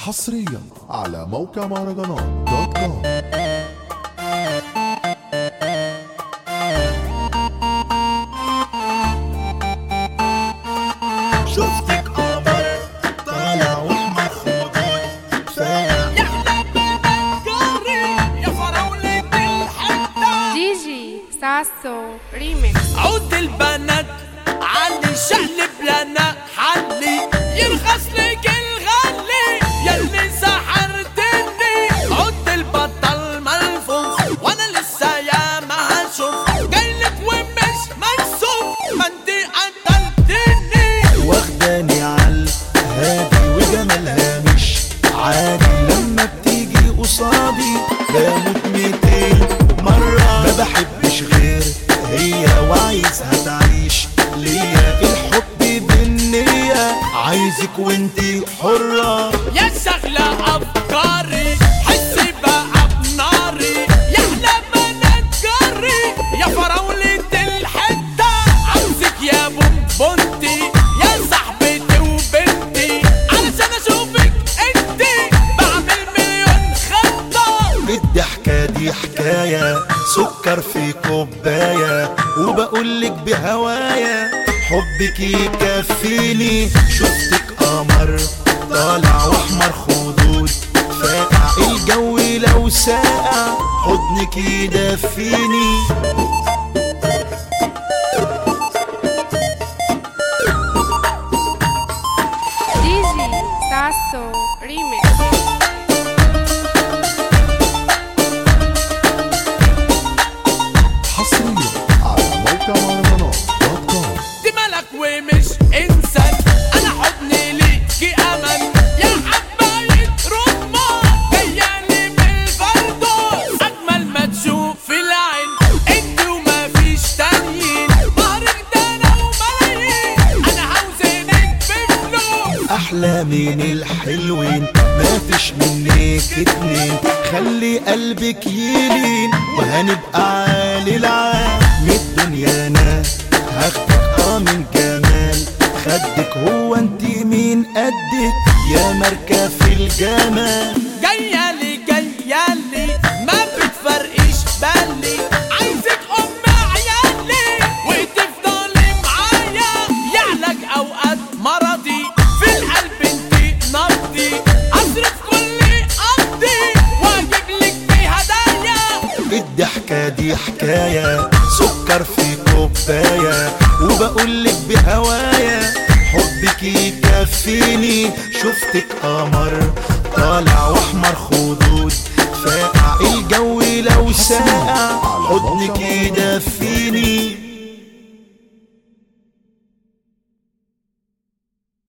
حصريا على موقع مهرجانات دوت كوم شفتك قمر طالع واحمر خدود فايق يا فراولة الحتة جيجي ساسو ريميكس عود البنات علي شقلب لنا حلي يرخص لك الغلي يلي سحرتني عود البطل ملفوف وانا لسه يا ما هشوف جايلك ومش مكسوف ما انت قتلتني واخداني عال هادي وجمالها مش عادي لما بتيجي قصادي بموت ميتين مرة ما بحبش غير هي وعايزها تعيش ليا الحب بالنية عايزك وانتي حرة يا شغلة أفكاري حسي بقى بناري يا أحلى بنات جاري يا فراولة الحتة عاوزك يا بونبونتي يا صاحبتي وبنتي علشان أشوفك انتي بعمل مليون خطة الضحكة دي حكاية سكر في كوباية وبقولك بهوايا حبك يكفيني شفتك قمر طالع واحمر خدود فاقع الجو لو ساقع حضنك يدفيني جيجي ساسو ريميكس حصريا على موقع مهرجانات دوت كوم دي ملك ومش إنسان أنا حضني ليكي أمل يا حباية رمان جايالي بالفردوس أجمل ما تشوف العين انت وما فيش تانيين ظهرك ده أنا وملايين أنا عاوزينك بفلوس احلى من الحلوين ما فيش منك اتنين خلي قلبك يلين وهنبقى عالي العال من الدنيا انا هاخدك اه من جمال خدك هو انت مين قدك يا مركب في الجمال جايالي جايالي ما بتفرقش بالي عايزك ام عيالي وتفضلي معايا يعلق اوقات مرضي في القلب انتي نبضي اصرف كل قبضي واجيب لك بهدايا الضحكة دي حكاية سكر في كوباية وبقولك بهوايا حبك يكفيني شفتك قمر طالع واحمر خدود فاقع الجو لو ساقع حضنك يدفيني